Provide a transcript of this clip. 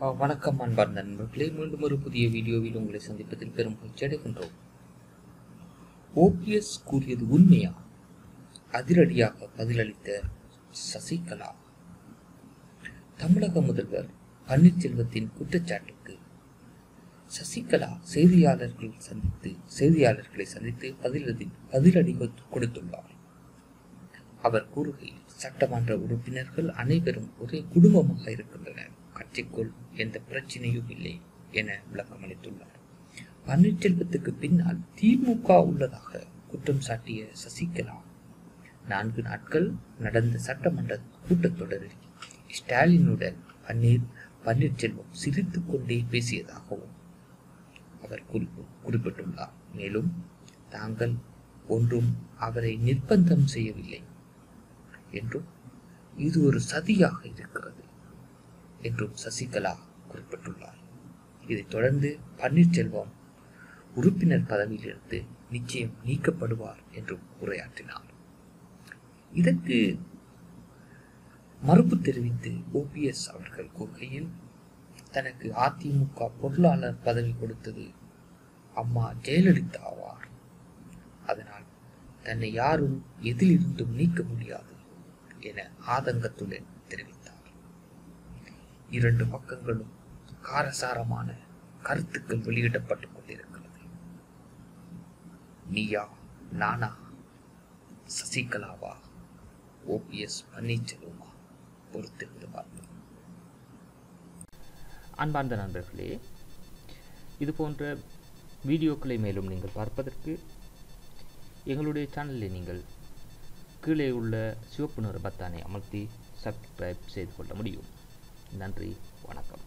ஆ, வணக்கம் அன்பார்ந்த நண்பர்களே மீண்டும் ஒரு புதிய வீடியோவில் உங்களை சந்திப்பதில் பெரும் மகிழ்ச்சி அடைகின்றோம் ஓபிஎஸ் கூறியது உண்மையா அதிரடியாக பதிலளித்த சசிகலா தமிழக முதல்வர் பன்னீர்செல்வத்தின் குற்றச்சாட்டுக்கு சசிகலா செய்தியாளர்கள் சந்தித்து செய்தியாளர்களை சந்தித்து பதிலடி பதிலடி கொடு- கொடுத்துள்ளார் அவர் கூறுகையில் சட்டமன்ற உறுப்பினர்கள் அனைவரும் ஒரே குடும்பமாக இருக்கின்றனர் கட்சிக்குள் எந்த பிரச்சனையும் இல்லை என விளக்கமளித்துள்ளார் பன்னீர்செல்வத்துக்கு பின்னால் திமுக உள்ளதாக குற்றம் சாட்டிய சசிகலா நான்கு நாட்கள் நடந்த சட்டமன்ற கூட்டத்தொடரில் ஸ்டாலினுடன் பன்னீர் பன்னீர்செல்வம் சிரித்துக் கொண்டே பேசியதாகவும் அவர் குறிப்பு குறிப்பிட்டுள்ளார் மேலும் தாங்கள் ஒன்றும் அவரை நிர்பந்தம் செய்யவில்லை என்றும் இது ஒரு சதியாக இருக்கிறது என்றும் சசிகலா குறிப்பிட்டுள்ளார் இதைத் தொடர்ந்து பன்னீர்செல்வம் உறுப்பினர் பதவியிலிருந்து நிச்சயம் நீக்கப்படுவார் என்றும் உரையாற்றினார் இதற்கு மறுப்பு தெரிவித்து ஓபிஎஸ் அவர்கள் கூறுகையில் தனக்கு அதிமுக பொருளாளர் பதவி கொடுத்தது அம்மா ஜெயலலிதா ஆவார் அதனால் தன்னை யாரும் எதிலிருந்தும் நீக்க முடியாது என ஆதங்கத்துடன் தெரிவித்தார் இரண்டு பக்கங்களும் காரசாரமான கருத்துக்கள் வெளியிடப்பட்டுக் கொண்டிருக்கிறது நீயா நானா சசிகலாவா ஓபிஎஸ் பன்னீர்செல்வமா பொறுத்திருந்து பார்ப்போம் அன்பார்ந்த நண்பர்களே இது போன்ற வீடியோக்களை மேலும் நீங்கள் பார்ப்பதற்கு எங்களுடைய சேனலை நீங்கள் கீழே உள்ள சிவப்பு நிற பத்தானை அமர்த்தி சப்ஸ்கிரைப் செய்து கொள்ள முடியும் நன்றி வணக்கம்